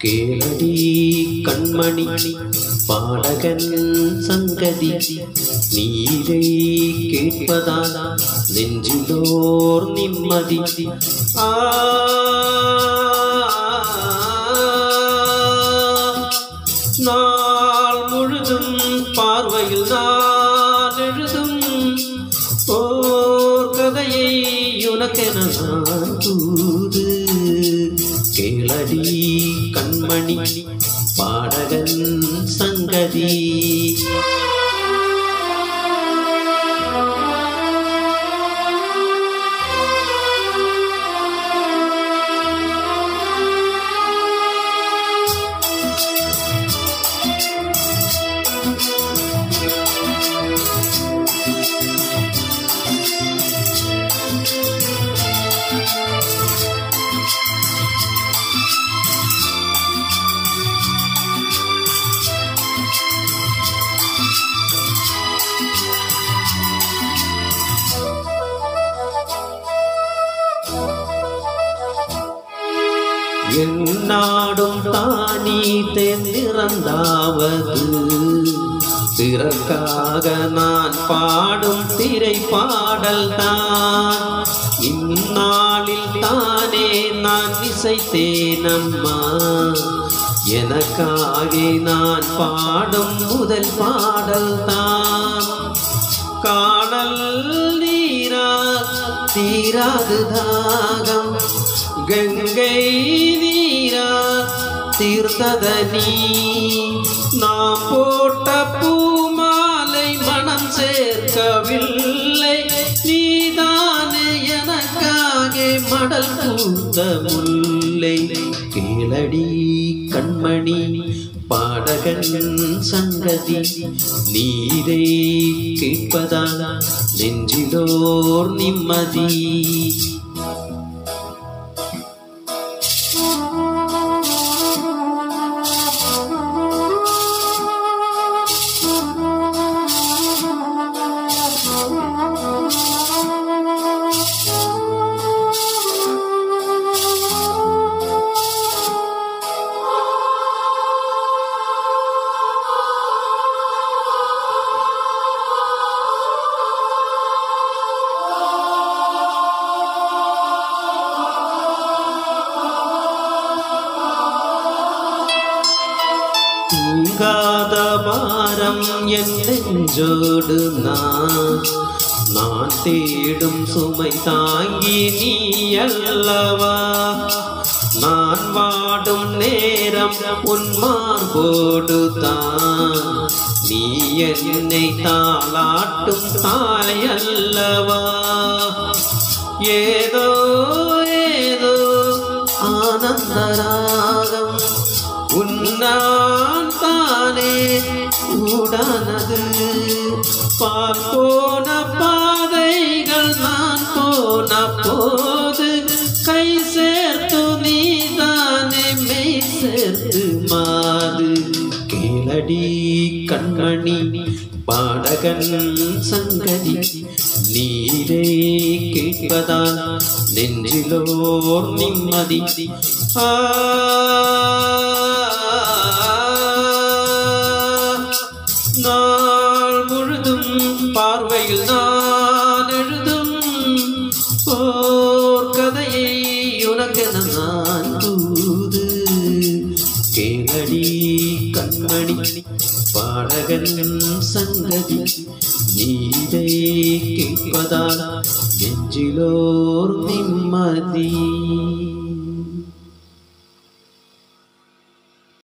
கேளடி கண்மணி பாடகன் சங்கதி நீரை கேட்பதால் நெஞ்சிலோர் நிம்மதி ஆ நாள் முழுதும் பார்வையில் நான் எழுதும் ஓர் கதையை உனக்கென நான் தூது கேளடி கண்மணி பாடகன் சங்கதி என்னாடும் தானி தேர்ந்திறந்தாவது பிறக்காக நான் பாடும் திரை பாடல் தான் இந்நாளில் தானே நான் இசைத்தேனம்மா எனக்காக நான் பாடும் முதல் பாடல் தான் காணல் நீரா தீராது தாகம் கங்கை நீரா தீர்த்தத நீ நாம் போட்ட பூமாலை மனம் சேர்க்கவில்லை நீதானே எனக்காக மடல் பூத்த முல்லை கேளடி கண்மணி பாடகன் சங்கதி நீரை கேட்பதால் நெஞ்சிலோர் நிம்மதி தூங்காத பாரம் என் நெஞ்சோடு நான் நான் தேடும் சுமை தாங்கி நீ அல்லவா நான் வாடும் நேரம் உன் மார்போடு தான் நீ என்னை தாளாட்டும் தாய் அல்லவா ஏதோ ஏதோ ஆனந்தராகம் உன்னான் தானே ஊடானது பால் போன பாதைகள் நான் போன போது கை சேர்த்து நீதானே மெய் சேர்த்து மாது கேளடி கண்மணி பாடகன் சங்கதி நீரே கேட்பதால் நெஞ்சிலோர் நிம்மதி ஆ நாள் முழுதும் பார்வையில் நான் எழுதும் ஓர் கதையை உனக்கென நான் தூது கேளடி கண்மணி பாடகன் சங்கதி நீரை கேட்பதால் நெஞ்சிலோர் நிம்மதி